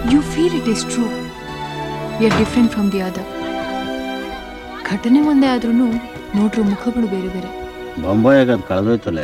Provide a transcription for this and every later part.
you feel it is true we are different from the other ಘಟನೆ ಒಂದೇ ಆದ್ರೂ ನೋಡ್ರ ಮುಖಗಳು ಬೇರೆ ಬೇರೆ ಬೊಂಬಾಯಾಗ ಅದು ಕಳೆದೋಯ್ತಲೆ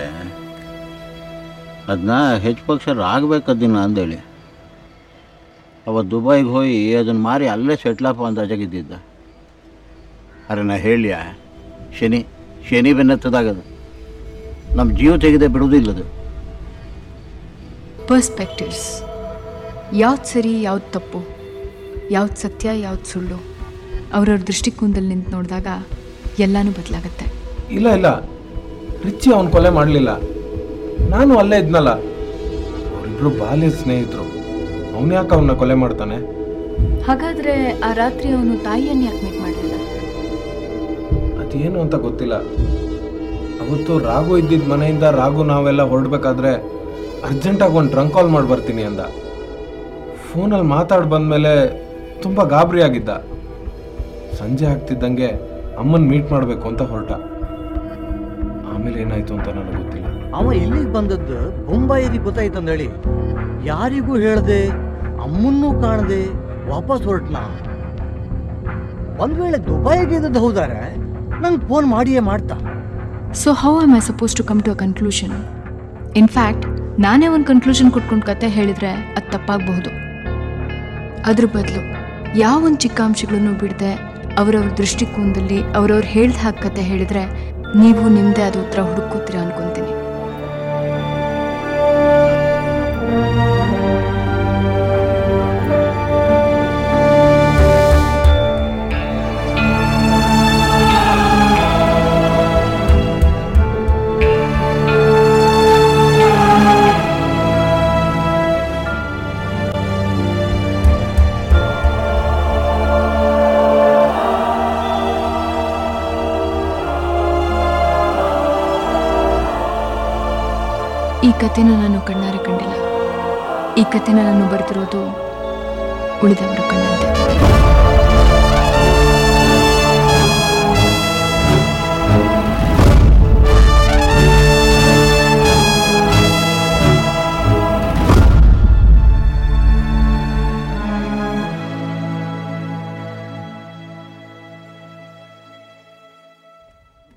ಅದನ್ನ ಹೆಚ್ಚು ಪಕ್ಷ ಆಗ್ಬೇಕದಿನ ಅಂದೇಳಿ ಅವತ್ತು ದುಬೈಗೆ ಹೋಗಿ ಅದನ್ನು ಮಾರಿ ಅಲ್ಲೇ ಸೆಟ್ಲಪ್ಪ ಅಂತ ಅಜಗಿದ್ದಿದ್ದ ಅರೆ ನಾ ಹೇಳಿಯ ಶನಿ ಶನಿ ಬೆನ್ನತ್ತದಾಗದು ನಮ್ಮ ಜೀವ ತೆಗೆದೇ ಬಿಡುವುದಿಲ್ಲದು ಪರ್ಸ್ಪೆಕ್ಟಿವ್ಸ್ ಯಾವ್ದು ಸರಿ ಯಾವ್ದು ತಪ್ಪು ಯಾವ್ದು ಸತ್ಯ ಯಾವ್ದು ಸುಳ್ಳು ಅವ್ರವ್ರ ದೃಷ್ಟಿಕೋನದಲ್ಲಿ ನಿಂತು ನೋಡಿದಾಗ ಎಲ್ಲನೂ ಬದಲಾಗತ್ತೆ ಇಲ್ಲ ಇಲ್ಲ ರಿಚ್ಚಿ ಅವನು ಕೊಲೆ ಮಾಡಲಿಲ್ಲ ನಾನು ಅಲ್ಲೇ ಇದ್ನಲ್ಲ ಅವರಿಬ್ರು ಬಾಲ್ಯ ಸ್ನೇಹಿತರು ಅವನು ಯಾಕೆ ಅವನ್ನ ಕೊಲೆ ಮಾಡ್ತಾನೆ ಹಾಗಾದ್ರೆ ಆ ರಾತ್ರಿ ಅವನು ತಾಯಿಯನ್ನು ಯಾಕೆ ಮೀಟ್ ಮಾಡಲಿಲ್ಲ ಅದೇನು ಅಂತ ಗೊತ್ತಿಲ್ಲ ಅವತ್ತು ರಾಘು ಇದ್ದಿದ್ದ ಮನೆಯಿಂದ ರಾಘು ನಾವೆಲ್ಲ ಹೊರಡ್ಬೇಕಾದ್ರೆ ಅರ್ಜೆಂಟಾಗಿ ಒಂದು ಟ್ರಂಕ್ ಕಾಲ್ ಮಾಡಿ ಬರ್ತೀನಿ ಅಂದ ಫೋನಲ್ಲಿ ಮಾತಾಡಿ ಬಂದಮೇಲೆ ತುಂಬ ಗಾಬರಿ ಆಗಿದ್ದ ಸಂಜೆ ಆಗ್ತಿದ್ದಂಗೆ ಅಮ್ಮನ ಮೀಟ್ ಮಾಡಬೇಕು ಅಂತ ಹೊರಟ ಆಮೇಲೆ ಏನಾಯ್ತು ಅಂತ ನನಗೆ ಗೊತ್ತಿಲ್ಲ ಅವ ಇಲ್ಲಿಗೆ ಬಂದದ್ದು ಬೊಂಬಾಯಿಗೆ ಗೊತ್ತಾಯ್ತಂದೇಳಿ ಯಾರಿಗೂ ಹೇಳ್ದೆ ಅಮ್ಮನ್ನೂ ಕಾಣದೆ ವಾಪಸ್ ಹೊರಟ್ನ ಒಂದ್ ವೇಳೆ ದುಬೈಗೆ ಇದ್ದದ್ದು ಹೌದಾರೆ ನಂಗೆ ಫೋನ್ ಮಾಡಿಯೇ ಮಾಡ್ತಾ so how am I supposed to come to a conclusion in fact ನಾನೇ ಒಂದು ಕನ್ಕ್ಲೂಷನ್ ಕೊಟ್ಕೊಂಡು ಕತೆ ಹೇಳಿದ್ರೆ ಅದು ತಪ್ಪಾಗಬಹುದು ಅದ್ರ ಬದಲು ಯಾವ ಒಂದು ಚಿಕ್ಕ ಅಂಶಗಳನ್ನು ಬಿಡದೆ ಅವರವ್ರ ದೃಷ್ಟಿಕೋನದಲ್ಲಿ ಅವ್ರವ್ರು ಹೇಳ್ದ ಹಾಗೆ ಕತೆ ಹೇಳಿದ್ರೆ ನೀವು ನಿಮ್ಮದೇ ಅದು ಉತ್ತರ ಹುಡುಕೋತೀರಾ ಅನ್ಕೊಂತೀನಿ ಈ ಕಥೆನ ನಾನು ಕಣ್ಣಾರೆ ಕಂಡಿಲ್ಲ ಈ ಕಥೆನ ನಾನು ಬರೆದಿರೋದು ಉಳಿದವರು ಕಣ್ಣಂತೆ